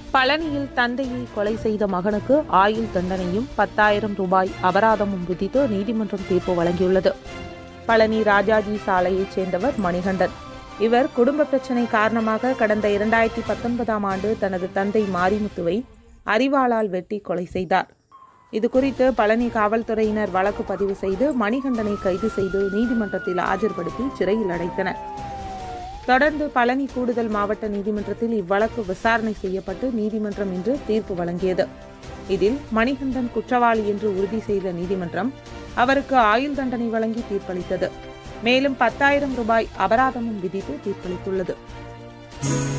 பழனியில் தந்தையை கொலை செய்த மகனுக்கு ஆயுள் தண்டனையும் பத்தாயிரம் ரூபாய் அபராதமும் விதித்து நீதிமன்றம் தீர்ப்பு வழங்கியுள்ளது பழனி ராஜாஜி சாலையைச் சேர்ந்தவர் மணிகண்டன் இவர் குடும்ப பிரச்சினை காரணமாக கடந்த இரண்டாயிரத்தி பத்தொன்பதாம் ஆண்டு தனது தந்தை மாரிமுத்துவை அரிவாளால் வெட்டி கொலை செய்தார் இதுகுறித்து பழனி காவல்துறையினர் வழக்கு பதிவு செய்து மணிகண்டனை கைது செய்து நீதிமன்றத்தில் ஆஜர்படுத்தி சிறையில் அடைத்தனர் தொடர்ந்து பழனி கூடுதல் மாவட்ட நீதிமன்றத்தில் இவ்வழக்கு விசாரணை செய்யப்பட்டு நீதிமன்றம் இன்று தீர்ப்பு வழங்கியது இதில் மணிகண்டன் குற்றவாளி என்று உறுதி செய்த நீதிமன்றம் அவருக்கு ஆயுள் தண்டனை வழங்கி தீர்ப்பளித்தது மேலும் பத்தாயிரம் ரூபாய் அபராதமும் விதித்து தீர்ப்பளித்துள்ளது